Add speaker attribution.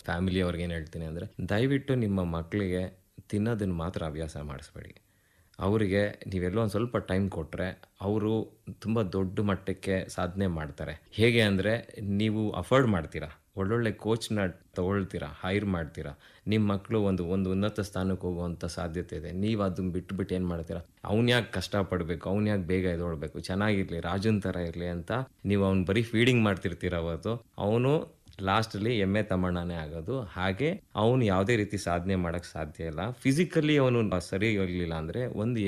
Speaker 1: family ಅವ್ರಿಗೆ ಏನು ಹೇಳ್ತೀನಿ ಅಂದರೆ ದಯವಿಟ್ಟು ನಿಮ್ಮ ಮಕ್ಕಳಿಗೆ ತಿನ್ನೋದನ್ನು ಮಾತ್ರ ಅಭ್ಯಾಸ ಮಾಡಿಸ್ಬೇಡಿ ಅವರಿಗೆ ನೀವೆಲ್ಲೋ ಒಂದು ಸ್ವಲ್ಪ ಟೈಮ್ ಕೊಟ್ಟರೆ ಅವರು ತುಂಬ ದೊಡ್ಡ ಮಟ್ಟಕ್ಕೆ ಸಾಧನೆ ಮಾಡ್ತಾರೆ ಹೇಗೆ ಅಂದರೆ ನೀವು ಅಫೋರ್ಡ್ ಮಾಡ್ತೀರಾ ಒಳ್ಳೊಳ್ಳೆ ಕೋಚ್ನ ತಗೊಳ್ತೀರಾ ಹೈರ್ ಮಾಡ್ತೀರಾ ನಿಮ್ಮ ಮಕ್ಕಳು ಒಂದು ಒಂದು ಉನ್ನತ ಸ್ಥಾನಕ್ಕೆ ಹೋಗುವಂಥ ಸಾಧ್ಯತೆ ಇದೆ ನೀವು ಅದನ್ನ ಬಿಟ್ಬಿಟ್ಟು ಏನು ಮಾಡ್ತೀರಾ ಅವ್ನು ಯಾಕೆ ಕಷ್ಟಪಡಬೇಕು ಅವ್ನು ಯಾಕೆ ಬೇಗ ಎದೊಳ್ಬೇಕು ಚೆನ್ನಾಗಿರಲಿ ರಾಜನ್ ಥರ ಇರಲಿ ಅಂತ ನೀವು ಅವ್ನು ಬರೀ ಫೀಡಿಂಗ್ ಮಾಡ್ತಿರ್ತೀರ ಅವತ್ತು ಅವನು ಲಾಸ್ಟಲ್ಲಿ ಎಮ್ಮೆ ತಮ್ಮಣ್ಣನೇ ಆಗೋದು ಹಾಗೆ ಅವನು ಯಾವುದೇ ರೀತಿ ಸಾಧನೆ ಮಾಡೋಕ್ಕೆ ಸಾಧ್ಯ ಇಲ್ಲ ಫಿಸಿಕಲಿ ಅವನು ಸರಿ ಇರಲಿಲ್ಲ ಅಂದರೆ ಒಂದು